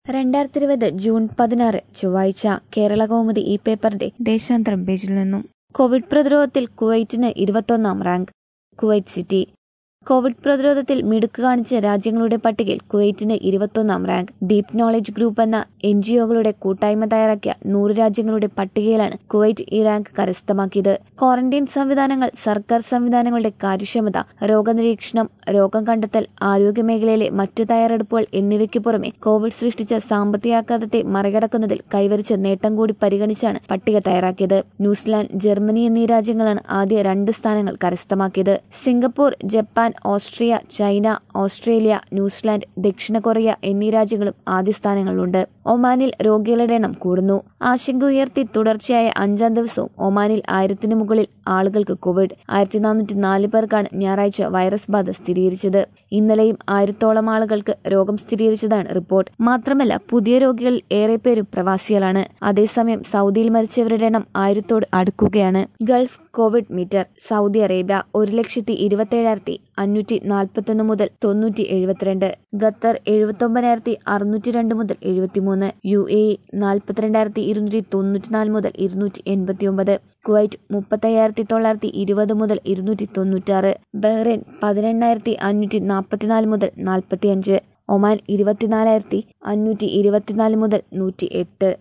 രണ്ടായിരത്തി ഇരുപത് ജൂൺ പതിനാറ് ചൊവ്വാഴ്ച കേരള കൗമുദി ഈ പേപ്പറിന്റെ ദേശാന്തരം പേജിൽ നിന്നും കോവിഡ് പ്രതിരോധത്തിൽ കുവൈറ്റിന് ഇരുപത്തൊന്നാം റാങ്ക് കുവൈറ്റ് സിറ്റി കോവിഡ് പ്രതിരോധത്തിൽ മിടുക്ക് കാണിച്ച രാജ്യങ്ങളുടെ പട്ടികയിൽ കുവൈറ്റിന് ഇരുപത്തൊന്നാം റാങ്ക് ഡീപ് നോളജ് ഗ്രൂപ്പ് എന്ന എൻ ജി ഒകളുടെ കൂട്ടായ്മ തയ്യാറാക്കിയ നൂറ് രാജ്യങ്ങളുടെ പട്ടികയിലാണ് കുവൈറ്റ് ഈ റാങ്ക് കരസ്ഥമാക്കിയത് ക്വാറന്റൈൻ സംവിധാനങ്ങൾ സർക്കാർ സംവിധാനങ്ങളുടെ കാര്യക്ഷമത രോഗനിരീക്ഷണം രോഗം കണ്ടെത്തൽ ആരോഗ്യ മേഖലയിലെ മറ്റു തയ്യാറെടുപ്പുകൾ എന്നിവയ്ക്ക് പുറമെ കോവിഡ് സൃഷ്ടിച്ച സാമ്പത്തികാഘാതത്തെ മറികടക്കുന്നതിൽ കൈവരിച്ച നേട്ടം കൂടി പരിഗണിച്ചാണ് പട്ടിക തയ്യാറാക്കിയത് ന്യൂസിലാൻഡ് ജർമ്മനി എന്നീ രാജ്യങ്ങളാണ് ആദ്യ രണ്ട് സ്ഥാനങ്ങൾ കരസ്ഥമാക്കിയത് Singapore Japan Austria China Australia New Zealand ദക്ഷിണ കൊറിയ എന്നീ രാജ്യങ്ങളും ആദ്യ സ്ഥാനങ്ങളിലുണ്ട് ഒമാനിൽ രോഗികളുടെ എണ്ണം കൂടുന്നു ആശങ്ക ഉയർത്തി തുടർച്ചയായ അഞ്ചാം ദിവസവും ഒമാനിൽ ആയിരത്തിന് മുകളിൽ ആളുകൾക്ക് കോവിഡ് ആയിരത്തി നാനൂറ്റി നാല് പേർക്കാണ് ഞായറാഴ്ച വൈറസ് ബാധ സ്ഥിരീകരിച്ചത് ഇന്നലെയും ആയിരത്തോളം ആളുകൾക്ക് രോഗം സ്ഥിരീകരിച്ചതാണ് റിപ്പോർട്ട് മാത്രമല്ല പുതിയ രോഗികളിൽ ഏറെ പേരും പ്രവാസികളാണ് അതേസമയം സൗദിയിൽ മരിച്ചവരുടെ എണ്ണം ആയിരത്തോട് അടുക്കുകയാണ് Gulf Covid meter Saudi Arabia ഒരു ലക്ഷത്തി ഇരുപത്തേഴായിരത്തി അഞ്ഞൂറ്റി നാൽപ്പത്തൊന്ന് മുതൽ തൊണ്ണൂറ്റി എഴുപത്തിരണ്ട് ഖത്തർ എഴുപത്തി ഒമ്പതിനായിരത്തി അറുന്നൂറ്റി രണ്ട് മുതൽ എഴുപത്തിമൂന്ന് യു എ ഇ നാൽപ്പത്തിരണ്ടായിരത്തി ഇരുന്നൂറ്റി തൊണ്ണൂറ്റിനാല് മുതൽ ഇരുന്നൂറ്റി എൺപത്തി ഒമ്പത് കുവൈറ്റ് മുപ്പത്തയ്യായിരത്തി തൊള്ളായിരത്തി ഇരുപത് മുതൽ ഇരുന്നൂറ്റി തൊണ്ണൂറ്റാറ് ബഹ്റൈൻ പതിനെണ്ണായിരത്തി അഞ്ഞൂറ്റി നാൽപ്പത്തിനാല് മുതൽ നാൽപ്പത്തിയഞ്ച് ഒമാൻ ഇരുപത്തിനാലായിരത്തി അഞ്ഞൂറ്റി ഇരുപത്തിനാല് മുതൽ നൂറ്റി എട്ട്